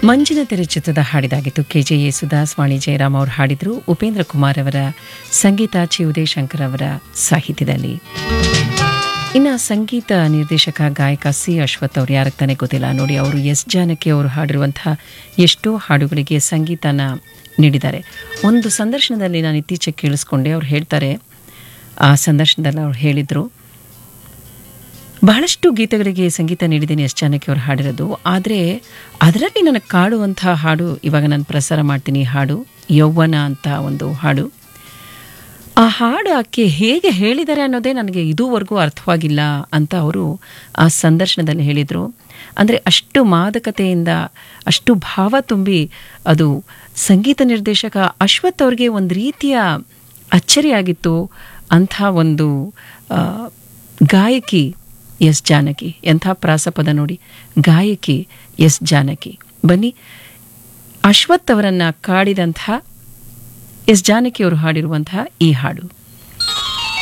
ಮಂಜಿನ ತೆರೆ ಚಿತ್ರದ ಹಾಡಿದಾಗಿತ್ತು ಕೆ ಜೆ ಯೇಸುದಾಸ್ ವಾಣಿ ಜಯರಾಮ್ ಅವರು ಹಾಡಿದ್ರು ಉಪೇಂದ್ರ ಕುಮಾರ್ ಅವರ ಸಂಗೀತ ಚಿ ಉದಯಶಂಕರ್ ಅವರ ಸಾಹಿತ್ಯದಲ್ಲಿ ಇನ್ನು ಸಂಗೀತ ನಿರ್ದೇಶಕ ಗಾಯಕ ಸಿ ಅಶ್ವಥ್ ಅವರು ಯಾರಿಗೆ ತಾನೇ ಗೊತ್ತಿಲ್ಲ ನೋಡಿ ಅವರು ಎಸ್ ಜಾನಕಿ ಅವರು ಹಾಡಿರುವಂತಹ ಎಷ್ಟೋ ಹಾಡುಗಳಿಗೆ ಸಂಗೀತನ ನೀಡಿದ್ದಾರೆ ಒಂದು ಸಂದರ್ಶನದಲ್ಲಿ ನಾನು ಇತ್ತೀಚೆಗೆ ಕೇಳಿಸ್ಕೊಂಡೆ ಅವ್ರು ಹೇಳ್ತಾರೆ ಆ ಸಂದರ್ಶನದಲ್ಲಿ ಅವ್ರು ಹೇಳಿದರು ಬಹಳಷ್ಟು ಗೀತೆಗಳಿಗೆ ಸಂಗೀತ ನೀಡಿದ್ದೀನಿ ಎಸ್ ಜಾನಕಿ ಅವರು ಹಾಡಿರೋದು ಆದರೆ ಅದರಲ್ಲಿ ನನಗೆ ಕಾಡುವಂಥ ಹಾಡು ಇವಾಗ ನಾನು ಪ್ರಸಾರ ಮಾಡ್ತೀನಿ ಹಾಡು ಯೌವನ ಅಂತ ಒಂದು ಹಾಡು ಆ ಹಾಡು ಆಕೆ ಹೇಗೆ ಹೇಳಿದ್ದಾರೆ ಅನ್ನೋದೇ ನನಗೆ ಇದುವರೆಗೂ ಅರ್ಥವಾಗಿಲ್ಲ ಅಂತ ಅವರು ಆ ಸಂದರ್ಶನದಲ್ಲಿ ಹೇಳಿದರು ಅಂದರೆ ಅಷ್ಟು ಮಾದಕತೆಯಿಂದ ಅಷ್ಟು ಭಾವ ತುಂಬಿ ಅದು ಸಂಗೀತ ನಿರ್ದೇಶಕ ಅಶ್ವಥ್ ಅವ್ರಿಗೆ ಒಂದು ರೀತಿಯ ಅಚ್ಚರಿಯಾಗಿತ್ತು ಅಂಥ ಒಂದು ಆ, ಗಾಯಕಿ ಎಸ್ ಜಾನಕಿ ಎಂಥ ಪ್ರಾಸಪದ ನೋಡಿ ಗಾಯಕಿ ಎಸ್ ಜಾನಕಿ ಬನ್ನಿ ಅಶ್ವಥ್ ಅವರನ್ನು ಕಾಡಿದಂಥ ಎಸ್ ಜಾನಕಿ ಅವರು ಹಾಡಿರುವಂತಹ ಈ ಹಾಡು